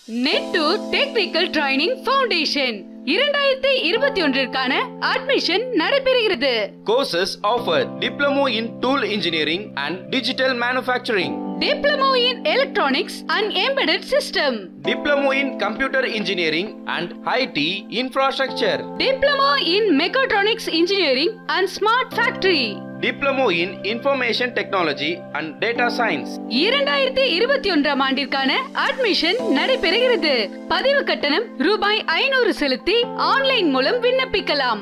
Nettur technical training foundation இரண்டாயிரத்தி இருபத்தி ஒன்றிற்கான அட்மிஷன் நடைபெறுகிறது Courses offered Diploma in Tool Engineering and Digital Manufacturing, diploma in electronics and embedded system Diploma in Computer Engineering and IT Infrastructure, diploma in mechatronics engineering and smart factory Diploma in Information Technology and Data Science. இரண்டாயிரத்தி இருபத்தி ஒன்றாம் ஆண்டிற்கான admission நடைபெறுகிறது பதிவு கட்டணம் ரூபாய் ஐநூறு செலுத்தி ஆன்லைன் மூலம் விண்ணப்பிக்கலாம்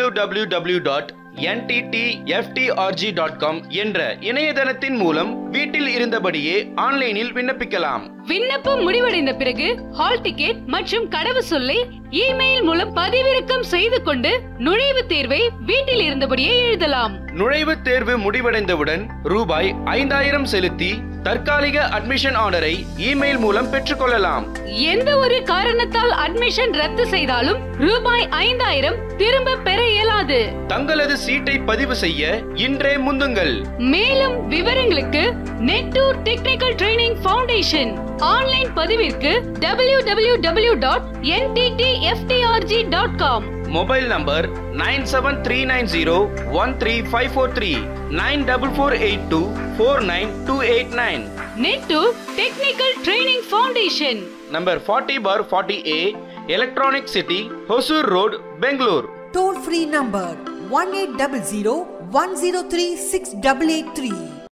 www.nttftRG.com என்ற இணையதளத்தின் மூலம் வீட்டில் இருந்தபடியே ஆன்லைனில் விண்ணப்பிக்கலாம் விண்ணப்பம் முடிவடைந்த பிறகு ஹால் டிக்கெட் மற்றும் கடவு சொல்லை இமெயில் மூலம் பதிவிறக்கம் செய்து கொண்டு நுழைவுத் தேர்வை வீட்டில் இருந்தபடியே எழுதலாம் நுழைவுத் தேர்வு முடிவடைந்தவுடன் ரூபாய் ஐந்தாயிரம் செலுத்தி தற்காலிக அட்மிஷன் ஆர்டரை இமெயில் மூலம் பெற்றுக்கொள்ளலாம் எந்த ஒரு காரணத்தால் அட்மிஷன் ரத்து செய்தாலும் ரூபாய் ஐந்தாயிரம் திரும்ப பெற இயலாது தங்களது சீட்டை பதிவு செய்ய இன்றே முந்துங்கள் மேலும் விவரங்களுக்கு Nettur technical training foundation online பதிவிற்கு W W W dot NTTFTRG dot com mobile number nine seven three nine zero one three five four three nine double four eight two four nine two eight nine Nettur technical training foundation number forty four forty A electronic city Hosur road Bangalore Toll free number 1800 103 6883.